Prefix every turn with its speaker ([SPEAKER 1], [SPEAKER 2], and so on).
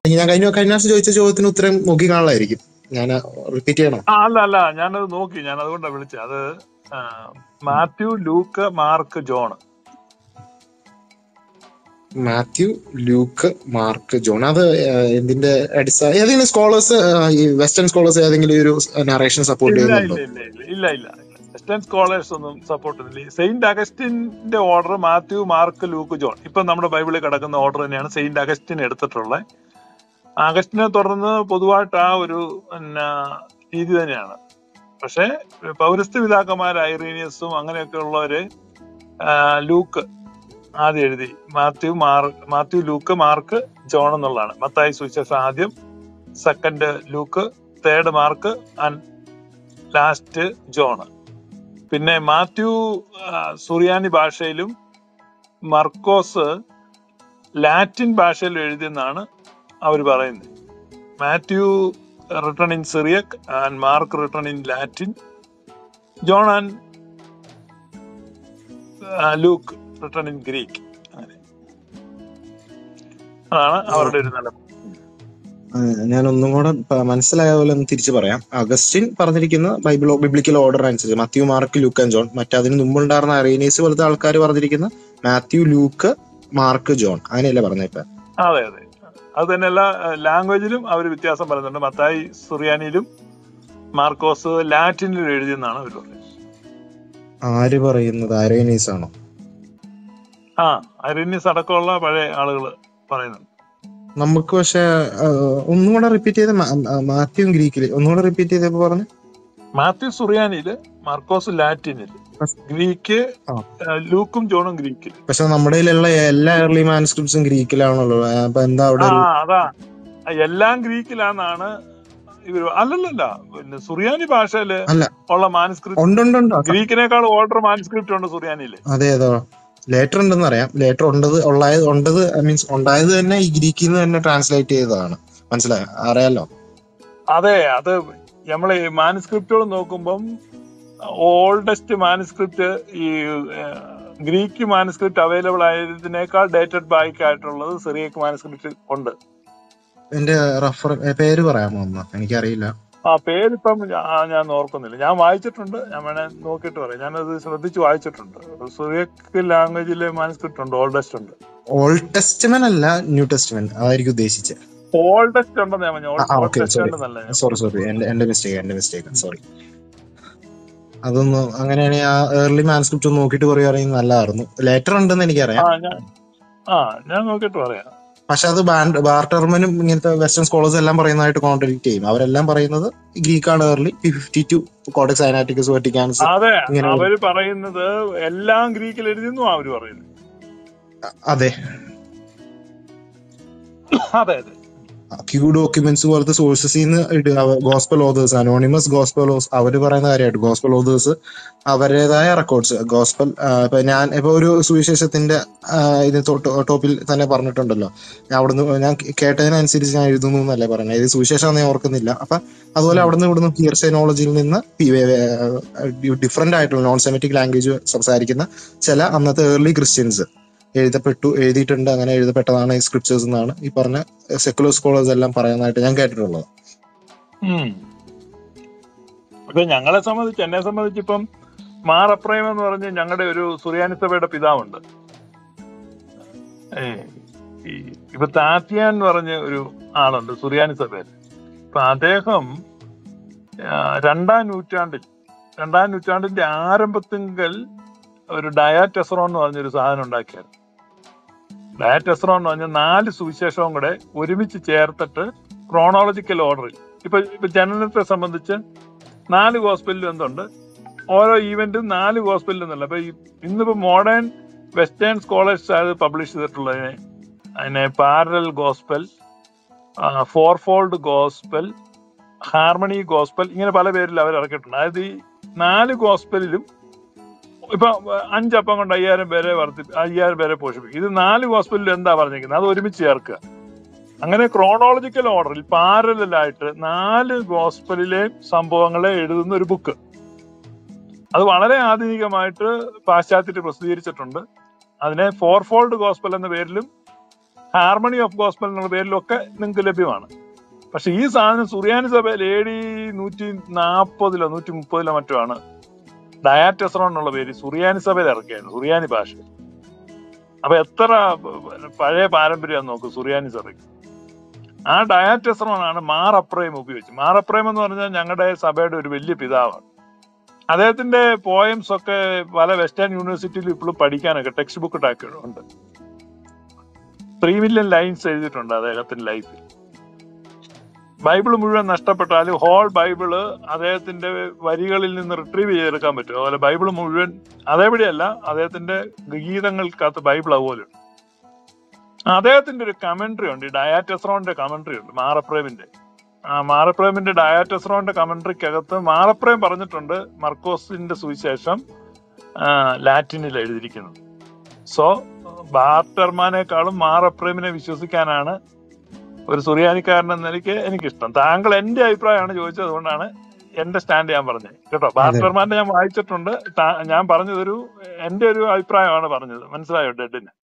[SPEAKER 1] അല്ലെങ്കിൽ ഞാൻ കഴിഞ്ഞ കഴിഞ്ഞ പ്രാവശ്യം ചോദിച്ച ചോദ്യത്തിന് ഉത്തരം നോക്കി കാണലായിരിക്കും ഞാൻ റിപ്പീറ്റ് ചെയ്യണം
[SPEAKER 2] ആ അല്ല അല്ല ഞാനത് നോക്കി ഞാൻ അതുകൊണ്ടാണ് വിളിച്ചത് അത് ആ, Matthew Luke Mark John
[SPEAKER 1] Matthew Luke Mark John അത് ഏഹ്, എന്തിന്റെ അടിസ്ഥാന ഏതെങ്കിലും സ്കോളേഴ്സ് ഈ വെസ്റ്റേൺ സ്കോളേഴ്സ് ഏതെങ്കിലും ഒരു നറേഷൻ സപ്പോർട്ട്
[SPEAKER 2] ഇല്ല
[SPEAKER 1] ചെയ്യുന്നുണ്ടോ
[SPEAKER 2] ഇല്ല ഇല്ല ഇല്ല ഇല്ല ഇല്ല വെസ്റ്റേൺ സ്കോളേഴ്സ് ഒന്നും സപ്പോർട്ട് ചെയ്തില്ല സെയിന്റ് അഗസ്റ്റിന്റെ order Matthew Mark Luke John ഇപ്പൊ നമ്മുടെ ബൈബിളിൽ കിടക്കുന്ന ഓർഡർ തന്നെയാണ് സെയിന്റ് അഗസ്റ്റിൻ എടുത്തിട്ടുള്ളത് അഗസ്റ്റിനെ തുടർന്ന് പൊതുവായിട്ട് ആ ഒരു പിന്നെ രീതി തന്നെയാണ് പക്ഷെ പൗരസ്ത്യ പിതാക്കന്മാർ ഐറീനിയസും അങ്ങനെയൊക്കെ ഉള്ളവര് ആ, ലൂക്ക് ആദ്യം എഴുതി മാത്യു മാർ മാത്യു ലൂക്ക് മാർക്ക് ജോൺ എന്നുള്ളതാണ് മത്തായി സുവിശേഷം ആദ്യം second Luke third Mark and last John പിന്നെ മാത്യു ആ, സുറിയാനി ഭാഷയിലും മർക്കോസ് ലാറ്റിൻ ഭാഷയിലും എഴുതിയെന്നാണ് അവർ പറയുന്നത് Matthew written in Syriac and Mark written in Latin John and Luke written in Greek അങ്ങനെ അതാണ് അവരുടെ ഒരു നില
[SPEAKER 1] ഞാൻ ഒന്നും കൂടെ പ- മനസ്സിലായ പോലെ ഒന്ന് തിരിച്ചു പറയാം അഗസ്റ്റിൻ പറഞ്ഞിരിക്കുന്ന ബൈബിൾ ബിബ്ലിക്കൽ ഓർഡർ അനുസരിച്ച് Matthew Mark Luke and John മറ്റതിന് മുമ്പുണ്ടായിരുന്ന അറീനീസ് പോലത്തെ ആൾക്കാർ പറഞ്ഞിരിക്കുന്ന മാത്യു ലൂക്ക് മാർക്ക് ജോൺ അങ്ങനെയല്ലേ പറഞ്ഞ ഇപ്പൊ
[SPEAKER 2] അതെ അതെ അത് തന്നെയല്ല ലാംഗ്വേജിലും അവർ വ്യത്യാസം പറയുന്നുണ്ട് മത്തായി സുറിയാനിയിലും മാർക്കോസ് ലാറ്റിനിലും എഴുതിയെന്നാണ് അവർ പറയുന്നത്
[SPEAKER 1] ആര് പറയുന്നത് അറേനീസ് ആണോ
[SPEAKER 2] ആ അരിന്യസ് അടക്കമുള്ള പഴയ ആളുകൾ പറയുന്നുണ്ട്
[SPEAKER 1] നമുക്ക് പക്ഷെ ഒന്നും കൂടെ റിപ്പീറ്റ് ചെയ്ത് മാത്യു ഗ്രീക്കില് ഒന്നും കൂടെ റിപ്പീറ്റ് ചെയ്തപ്പോ പറഞ്ഞു
[SPEAKER 2] മാത്യു സുറിയാനിയില് മാർക്കോസ് ലാറ്റിനിൽ ഗ്രീക്ക്
[SPEAKER 1] ആ.
[SPEAKER 2] ആ, ലൂക്കും ജോണും ഗ്രീക്കിൽ
[SPEAKER 1] പക്ഷെ നമ്മുടെ കയ്യിലുള്ള എല്ലാ ഏർലി മാനുസ്ക്രിപ്റ്റ്സും ഗ്രീക്കിലാണല്ലോ അപ്പൊ എന്താ അവിടെ
[SPEAKER 2] ആ
[SPEAKER 1] ഒരു
[SPEAKER 2] അതാ എല്ലാം ഗ്രീക്കിലാന്നാണ് ഇവർ അല്ലല്ലല്ല പിന്നെ സുറിയാനി ഭാഷയില്
[SPEAKER 1] അല്ല.
[SPEAKER 2] ഉള്ള മാനുസ്ക്രിപ്റ്റ്
[SPEAKER 1] ഉണ്ടുണ്ടുണ്ട്
[SPEAKER 2] ഗ്രീക്കിനേക്കാൾ ഓർഡർ മാനുസ്ക്രിപ്റ്റ് ഉണ്ട് സുറിയാനിയില്
[SPEAKER 1] അതെ അതോ ലേറ്റർ ഉണ്ടെന്ന് അറിയാം ലേറ്റർ ഉണ്ടത് ഉള്ളായത് ഉണ്ടത് മീൻസ് ഉണ്ടായത് തന്നെ ഈ ഗ്രീക്കിൽ നിന്ന് തന്നെ ട്രാൻസ്ലേറ്റ് ചെയ്തതാണ് മനസ്സിലായോ അറിയാലോ
[SPEAKER 2] അതെ അത് നമ്മൾ ഈ മാനുസ്ക്രിപ്റ്റുകൾ നോക്കുമ്പം ഓൾഡസ്റ്റ് മാനുസ്ക്രിപ്റ്റ് ഈ ഏഹ്, ഗ്രീക്ക് മാനുസ്ക്രിപ്റ്റ് അവൈലബിൾ ആയതിനേക്കാൾ ഡേറ്റഡ് ബാക്ക് ആയിട്ടുള്ളത് സിറിയക്ക് മാനുസ്ക്രിപ്റ്റ് ഉണ്ട്
[SPEAKER 1] എന്റെ റഫർ പേര് പറയാമോ ഒന്ന് എനിക്കറിയില്ല
[SPEAKER 2] ആ പേരിപ്പം ഞാ- ആ, ഞാൻ ഓർക്കുന്നില്ല ഞാൻ വായിച്ചിട്ടുണ്ട് ഞാൻ വേണേ നോക്കിയിട്ട് പറയാം ഞാനത് ശ്രദ്ധിച്ച് വായിച്ചിട്ടുണ്ട് സിറിയക്ക് ലാംഗ്വേജിലെ മാനുസ്ക്രിപ്റ്റ് ഉണ്ട് ഓൾഡസ്റ്റ് ഉണ്ട്
[SPEAKER 1] ഓൾഡ് ടെസ്റ്റ്മെന്റ് അല്ല ന്യൂ ടെസ്റ്റ്മെന്റ് അതായിരിക്കും ഉദ്ദേശിച്ചത്
[SPEAKER 2] ഓൾഡസ്റ്റ് ഉണ്ടെന്ന് ഞാൻ പറഞ്ഞു
[SPEAKER 1] ആ, ആ,
[SPEAKER 2] ഓൾഡ്
[SPEAKER 1] okay, sorry.
[SPEAKER 2] ടെസ്റ്റ്മെന്റ് എന്നല്ല ഞാൻ
[SPEAKER 1] സോറി സോറി എന്റെ എന്റെ മിസ്റ്റേക്ക് എന്റെ മിസ്റ്റേക്ക് സോറി അതൊന്ന് അങ്ങനെയാണെങ്കിൽ ആ ഏർലി മാൻസ്ക്രിപ്റ്റ് ഒന്ന് നോക്കിയിട്ട് പറയുകയാണെങ്കിൽ നല്ലതായിരുന്നു ലേറ്റർ ഉണ്ടെന്ന്
[SPEAKER 2] ആ
[SPEAKER 1] എനിക്കറിയാം
[SPEAKER 2] ഞാൻ ആ ഞാൻ നോക്കിയിട്ട് പറയാം
[SPEAKER 1] പക്ഷെ അത് ബാൻഡ് ബാർട്ടർമനും ഇങ്ങനത്തെ വെസ്റ്റേൺ സ്കോളേഴ്സ് എല്ലാം പറയുന്നതായിട്ട് കോൺട്രഡിക്ട് ചെയ്യും അവരെല്ലാം പറയുന്നത് ഗ്രീക്കാണ് early fifty two codex Sinaiticus Vaticanus
[SPEAKER 2] അതെ
[SPEAKER 1] ഇങ്ങനെ
[SPEAKER 2] അവര് പറയുന്നത് എല്ലാം ഗ്രീക്കിൽ എഴുതുന്നു അവര് പറയുന്നത്
[SPEAKER 1] അതെ
[SPEAKER 2] അതെ അതെ
[SPEAKER 1] ക്യൂ ഡോക്യുമെന്റ്സ് പോലത്തെ സോഴ്സസിൽ നിന്ന് ഗോസ്പൽ ഓതേഴ്സ് അനോണിമസ് ഗോസ്പൽ അവര് പറയുന്ന കാര്യമായിട്ട് ഗോസ്പൽ ഓതേഴ്സ് അവരുടേതായ റെക്കോർഡ്സ് ഗോസ്പൽ ഇപ്പൊ ഞാൻ ഇപ്പൊ ഒരു സുവിശേഷത്തിന്റെ ആ, ഇത് ടോപ്പിൽ തന്നെ പറഞ്ഞിട്ടുണ്ടല്ലോ ഞാൻ അവിടുന്ന് ഞാൻ കേട്ടതിനനുസരിച്ച് ഞാൻ എഴുതുന്നു എന്നല്ലേ പറഞ്ഞത് ഇത് സുവിശേഷം ഞാൻ ഓർക്കുന്നില്ല അപ്പൊ അതുപോലെ അവിടുന്ന് ഇവിടുന്ന് ഹിയർ സൈനോളജിയിൽ നിന്ന് ഡിഫറെന്റ് ആയിട്ടുള്ള നോൺ സെമറ്റിക് ലാംഗ്വേജ് സംസാരിക്കുന്ന ചില അന്നത്തെ ഏർലി ക്രിസ്ത്യൻസ് എഴുതപ്പെട്ടു എഴുതിയിട്ടുണ്ട് അങ്ങനെ എഴുതപ്പെട്ടതാണ് ഈ സ്ക്രിപ്റ്റേഴ്സ് എന്നാണ് ഈ പറഞ്ഞ സെക്കുലർ സ്കോളേഴ്സ് എല്ലാം പറയുന്നതായിട്ട് ഞാൻ കേട്ടിട്ടുള്ളത്
[SPEAKER 2] ഉം. ഇപ്പൊ ഞങ്ങളെ സംബന്ധിച്ച് എന്നെ സംബന്ധിച്ച് ഇപ്പം മാർ അപ്രൈം എന്ന് പറഞ്ഞ് ഞങ്ങളുടെ ഒരു സുറിയാനി സഭയുടെ പിതാവുണ്ട് ഏ, ഈ ഇപ്പൊ താത്തിയാൻ എന്ന് പറഞ്ഞ ഒരു ആളുണ്ട് സുറിയാനി സഭയിൽ അപ്പൊ അദ്ദേഹം ആ, രണ്ടാം നൂറ്റാണ്ടിൽ രണ്ടാം നൂറ്റാണ്ടിന്റെ ആരംഭത്തിങ്കൽ ഒരു ഡയാറ്റെസറോൺ എന്ന് പറഞ്ഞൊരു സാധനം ഉണ്ടാക്കിയായിരുന്നു ഡയാറ്റെസറോൺ എന്ന് പറഞ്ഞാൽ നാല് സുവിശേഷവും കൂടെ ഒരുമിച്ച് ചേർത്തിട്ട് ക്രോണോളജിക്കൽ ഓർഡറിൽ ഇപ്പൊ ഇപ്പൊ ജനനത്തെ സംബന്ധിച്ച് നാല് ഹോസ്പിറ്റലിൽ എന്തുണ്ട് ഓരോ ഈവന്റും നാല് ഹോസ്പിറ്റലിൽ നിന്നല്ല അപ്പൊ ഈ ഇന്നിപ്പോ മോഡേൺ വെസ്റ്റേൺ സ്കോളേഴ്സ് അത് പബ്ലിഷ് ചെയ്തിട്ടുള്ളതിനെ അതിനെ parallel gospel fourfold gospel harmony gospel ഇങ്ങനെ പല പേരിൽ അവർ ഇറക്കിയിട്ടുണ്ട് അതായത് ഈ നാല് ഗോസ്പലിലും ഇപ്പൊ അഞ്ചപ്പം കൊണ്ട് അയ്യായിരം പേരെ വർദ്ധി അയ്യായിരം പേരെ പോഷിപ്പിക്കും ഇത് നാല് ഹോസ്പിറ്റലിൽ എന്താ പറഞ്ഞിരിക്കുന്നത് അത് ഒരുമിച്ച് ചേർക്കുക അങ്ങനെ ക്രോണോളജിക്കൽ ഓർഡറിൽ പാരലായിട്ട് നാല് ഗോസ്പലിലെ സംഭവങ്ങളെ എഴുതുന്ന ഒരു ബുക്ക് അത് വളരെ ആധുനികമായിട്ട് പാശ്ചാത്യത്തിൽ പ്രസിദ്ധീകരിച്ചിട്ടുണ്ട് അതിനെ ഫോർ ഫോൾഡ് ഗോസ്പൽ എന്ന പേരിലും ഹാർമണി ഓഫ് ഗോസ്പൽ എന്നുള്ള പേരിലൊക്കെ നിങ്ങൾക്ക് ലഭ്യമാണ് പക്ഷെ ഈ സാധനം സുറിയാനി സഭയിൽ എ ഡി നൂറ്റി നാൽപ്പതിലോ നൂറ്റി മുപ്പതിലോ മറ്റോ ആണ് ഡയാറ്റെസ്റോൺ എന്നുള്ള പേര് സുറിയാനി സഭയിൽ ഇറക്കിയാണ് സുറിയാനി ഭാഷ അപ്പൊ എത്ര പഴയ പാരമ്പര്യം നോക്ക് സുറിയാനി സഭയ്ക്ക് ആ ഡയാറ്റെസ്റോൺ ആണ് മാർ അപ്രയം ഉപയോഗിച്ചത് മാർ അപ്രയം എന്ന് പറഞ്ഞാൽ ഞങ്ങളുടെ സഭയുടെ ഒരു വലിയ പിതാവാണ് അദ്ദേഹത്തിന്റെ പോയംസ് ഒക്കെ പല വെസ്റ്റേൺ യൂണിവേഴ്സിറ്റിയിൽ ഇപ്പോഴും പഠിക്കാനൊക്കെ ടെക്സ്റ്റ് ബുക്ക് ഉണ്ട് ത്രീ മില്യൺ ലൈൻസ് എഴുതിയിട്ടുണ്ട് അദ്ദേഹത്തിന്റെ ലൈഫിൽ ബൈബിൾ മുഴുവൻ നഷ്ടപ്പെട്ടാലും ഹോൾ ബൈബിള് അദ്ദേഹത്തിന്റെ വരികളിൽ നിന്ന് റിട്രീവ് ചെയ്തെടുക്കാൻ പറ്റും അതുപോലെ ബൈബിൾ മുഴുവൻ അതേപടിയല്ല അദ്ദേഹത്തിന്റെ ഗീതങ്ങൾക്കകത്ത് ബൈബിൾ അതുപോലെ ഉണ്ട് അദ്ദേഹത്തിന്റെ ഒരു കമന്ററി ഉണ്ട് ഡയാറ്റസ്രോന്റെ കമന്ററി ഉണ്ട് മാറപ്രേമിന്റെ ആ മാറപ്രേമിന്റെ ഡയാറ്റസ്രോന്റെ കമന്ററിക്കകത്ത് മാറപ്രേം പറഞ്ഞിട്ടുണ്ട് മർക്കോസിന്റെ സുവിശേഷം ആ, ലാറ്റിനിൽ എഴുതിയിരിക്കുന്നത് സോ ബാർട്ടർമാനേക്കാളും മാറപ്രേമിനെ വിശ്വസിക്കാനാണ് ഒരു സുറിയാനിക്കാരൻ എന്ന നിലയ്ക്ക് എനിക്കിഷ്ടം താങ്കൾ എന്റെ അഭിപ്രായമാണ് ചോദിച്ചത് അതുകൊണ്ടാണ് എന്റെ സ്റ്റാൻഡ് ഞാൻ പറഞ്ഞത് കേട്ടോ ബാർട്ടർമാന്റെ ഞാൻ വായിച്ചിട്ടുണ്ട് താ- ഞാൻ പറഞ്ഞതൊരു എന്റെ ഒരു അഭിപ്രായമാണ് പറഞ്ഞത് മനസ്സിലായോ ഡെഡിന്